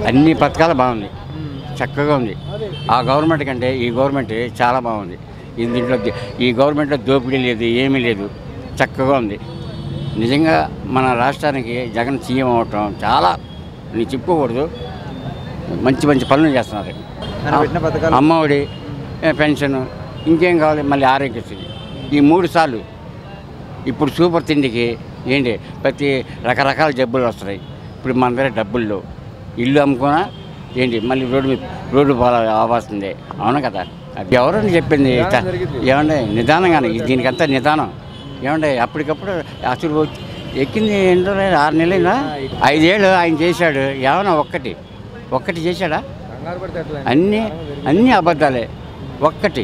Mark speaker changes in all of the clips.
Speaker 1: అన్ని పథకాలు బాగుంది చక్కగా ఉంది ఆ గవర్నమెంట్ కంటే ఈ గవర్నమెంట్ చాలా బాగుంది ఈ దీంట్లో ది- ఈ గవర్నమెంట్లో దోపిడీ లేదు ఏమీ లేదు చక్కగా ఉంది నిజంగా మన రాష్ట్రానికి జగన్ సీఎం అవటం చాలా నేను చెప్పుకోకూడదు మంచి మంచి పనులు చేస్తున్నారు
Speaker 2: ఆయన పెట్టిన పథకాలు
Speaker 1: అమ్మఒడి ఏ, పెన్షన్ ఇంకేం కావాలి మళ్ళీ ఆరోగ్యశ్రీ ఈ మూడు సార్లు ఇప్పుడు సూపర్ తిండికి ఏంటి ప్రతి రకరకాల జబ్బులు వస్తున్నాయి ఇప్పుడు మన దగ్గర డబ్బులు లేవు ఇల్లు అమ్ముకున్నా ఏంటి మళ్ళీ రోడ్డు మీద రోడ్డు పోలా అవ్వాల్సిందే అవును కదా అది ఎవరని చెప్పింది
Speaker 2: నిదానం జరిగింది.
Speaker 1: ఏమండి నిదానంగానే ఇది దీనికంతా నిదానం ఏమండి అప్పటికప్పుడు అసలు వచ్చి- ఎక్కింది ఎన్నో రోజులు? ఆరు నెలలైనా ఐదేళ్ళు ఆయన చేశాడు ఏమన్నా ఒక్కటి ఒక్కటి చేశాడా
Speaker 2: కంగారు పడితే ఎట్లా?
Speaker 1: అన్నీ అన్నీ అబద్ధాలే ఒక్కటి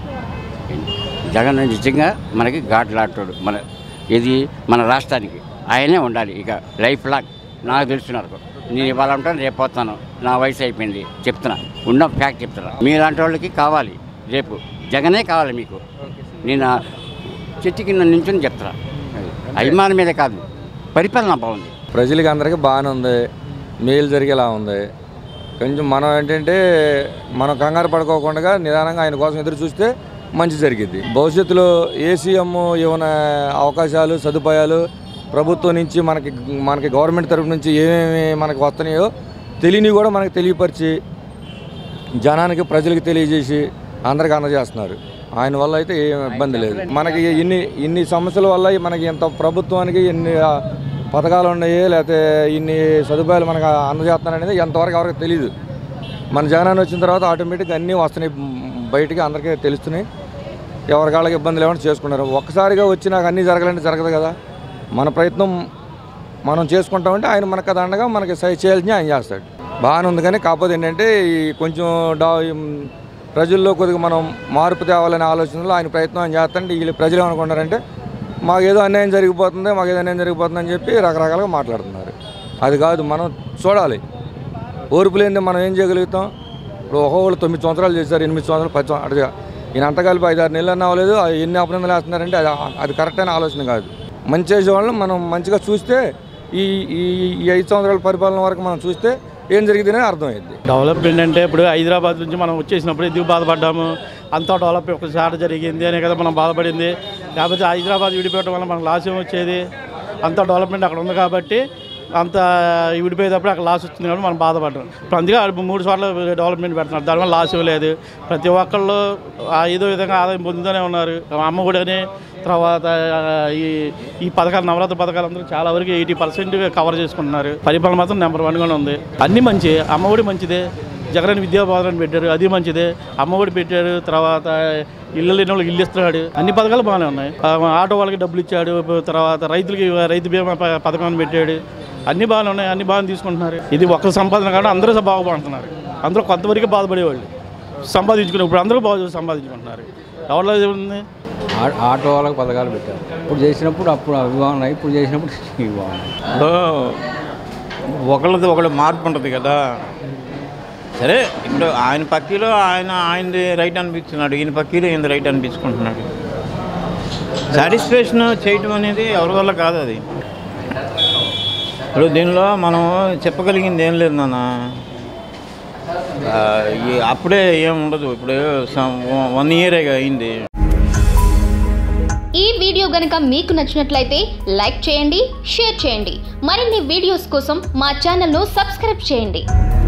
Speaker 1: జగన్ నిజంగా మనకి ఘాట్లాటాడు మన ఇది మన రాష్ట్రానికి ఆయనే ఉండాలి ఇక లైఫ్ లాంగ్ నాకు తెలుసున్నారు నేను ఇవాళ ఉంటాను రేపు పోతాను నా వయసు అయిపోయింది చెప్తున్నా ఉన్న ఫ్యాక్ట్ చెప్తున్నా మీలాంటి వాళ్ళకి కావాలి రేపు జగనే కావాలి మీకు నేను ఆ చెట్టు కింద నించుని చెప్తున్నా అది. అభిమానం మీదే కాదు పరిపాలన బాగుంది
Speaker 3: ప్రజలకి అందరికీ బాగానే ఉంది మేలు జరిగేలా ఉంది కొంచెం మనం ఏంటంటే మనం కంగారు పడుకోకుండా నిదానంగా ఆయన కోసం ఎదురు చూస్తే మంచి జరిగింది భవిష్యత్తులో ఏ సీఎం ఏమైనా అవకాశాలు సదుపాయాలు ప్రభుత్వం నుంచి మనకి మనకి గవర్నమెంట్ తరపు నుంచి ఏమేమి మనకి వస్తున్నాయో తెలియని కూడా మనకి తెలియపరిచి జనానికి ప్రజలకు తెలియజేసి అందరికి అందజేస్తున్నారు ఆయన వల్ల అయితే ఏం ఇబ్బంది లేదు మనకి ఇన్ని ఇన్ని సమస్యల వల్ల మనకి ఇంత ప్రభుత్వానికి ఇన్ని ఆ, పథకాలు ఉన్నాయి లేకపోతే ఇన్ని సదుపాయాలు మనకు అందజేస్తున్నారు అనేది ఎంతవరకు ఎవరికి తెలియదు మన జగనాన్ని వచ్చిన తర్వాత ఆటోమేటిక్గా అన్నీ వస్తున్నాయి మ్, బయటికి అందరికీ తెలుస్తున్నాయి ఎవరికి వాళ్ళకి ఇబ్బంది లేకుండా చేసుకున్నారు ఒక్కసారిగా వచ్చి నాకు అన్నీ జరగాలంటే జరగదు కదా మన ప్రయత్నం మనం చేసుకుంటామంటే ఆయన మనకు అది అండగా మనకి సై చేయాల్సింది ఆయన చేస్తాడు బాగానే ఉంది కానీ కాకపోతే ఏంటంటే ఈ కొంచెం డా ఈ ప్రజల్లో కొద్దిగా మనం మార్పు తేవాలనే ఆలోచనలో ఆయన ప్రయత్నం ఆయన చేస్తాంటే వీళ్ళు ప్రజలు ఏమనుకుంటారంటే మాకు ఏదో అన్యాయం జరిగిపోతుంది మాకు ఏదో అన్యాయం జరిగిపోతుంది అని చెప్పి రకరకాలుగా మాట్లాడుతున్నారు అది కాదు మనం చూడాలి ఓర్పు లేనిదే మనం ఏం చేయగలుగుతాం ఇప్పుడు ఒక్కొక్కళ్ళు తొమ్మిది సంవత్సరాలు చేశారు ఎనిమిది సంవత్సరాలు పది సంవత్సరాలు అటుగా ఈయన అంత కలిపి ఐదు ఆరు నెలలు అన్న అవ్వలేదు ఆ ఎన్ని అభినందనలు వేస్తున్నారంటే అది అది కరెక్ట్ అయిన ఆలోచన కాదు మంచి చేసే వాళ్ళని మనం మంచిగా చూస్తే ఈ ఈ ఈ ఐదు సంవత్సరాల పరిపాలన వరకు మనం చూస్తే ఏం జరిగిందనే అర్థమైంది
Speaker 4: డెవలప్మెంట్ అంటే ఇప్పుడు హైదరాబాద్ నుంచి మనం వచ్చేసినప్పుడు ఎందుకు బాధపడ్డాము అంతా డెవలప్ ఒకసారి జరిగింది అనే కదా మనం బాధపడింది కాకపోతే హైదరాబాద్ విడిపోవడం వల్ల మనకు లాస్ ఏం వచ్చేది అంత డెవలప్మెంట్ అక్కడ ఉంది కాబట్టి అంత విడిపోయేటప్పుడు అక్కడ లాస్ వచ్చింది కాబట్టి మనం బాధపడ్డాం ఇప్పుడు అందుకే ఆడ మూడు సార్లు డెవలప్మెంట్ పెడుతున్నారు దానివల్ల లాస్ ఏం లేదు ప్రతి ఒక్కళ్ళు ఆ ఏదో విధంగా ఆదాయం పొందుతూనే ఉన్నారు అమ్మ కూడా అని తర్వాత ఈ ఈ పథకాలు నవరాత్రి పథకాలు అందరూ చాలా వరకు ఎయిటీ పర్సెంట్ కవర్ చేసుకుంటున్నారు పరిపాలన మాత్రం నెంబర్ వన్గానే ఉంది అన్నీ మంచి అమ్మఒడి మంచిదే జగన్ విద్యా బోధన పెట్టారు అది మంచిదే అమ్మఒడి పెట్టారు తర్వాత ఇల్లు లేని వాళ్ళకి ఇల్లు ఇస్తున్నాడు అన్ని పథకాలు బాగానే ఉన్నాయి ఆ, ఆటో వాళ్ళకి డబ్బులు ఇచ్చాడు తర్వాత రైతులకి రైతు బీమా ప- పథకాన్ని పెట్టాడు అన్ని బాగానే ఉన్నాయి అన్ని బాగా తీసుకుంటున్నారు ఇది ఒక్కరి సంపాదన కాదు అందరూ బాగుపడుతున్నారు అందరూ కొంతవరకు బాధపడేవాళ్ళు సంపాదించుకునే ఇప్పుడు అందరూ బాగా సంపాదించుకుంటున్నారు ఎవరిలో ఉంది
Speaker 5: ఆ- ఆటో వాళ్ళకి పథకాలు పెట్టారు ఇప్పుడు చేసినప్పుడు అప్పుడు అవి బాగున్నాయి ఇప్పుడు చేసినప్పుడు ఇవి బాగున్నాయి
Speaker 6: ఇప్పుడు ఒకళ్ళది ఒకళ్ళు మార్పు ఉంటుంది కదా సరే ఇప్పుడు ఆయన పక్కీలో ఆయన ఆయనది రైట్ అనిపిస్తున్నాడు ఈయన పక్కీలో ఈయన రైట్ అనిపించుకుంటున్నాడు సాటిస్ఫాక్షన్ చేయటం అనేది ఎవరి వల్ల కాదు అది ఇప్పుడు దీనిలో మనం చెప్పగలిగింది ఏం లేదు నాన్న ఆ, ఈ- అప్పుడే ఏం ఉండదు ఇప్పుడు వన్ ఇయర్ అయింది
Speaker 7: ఈ వీడియో గనుక మీకు నచ్చినట్లయితే లైక్ చేయండి షేర్ చేయండి మరిన్ని వీడియోస్ కోసం మా ఛానల్ను సబ్స్క్రైబ్ చేయండి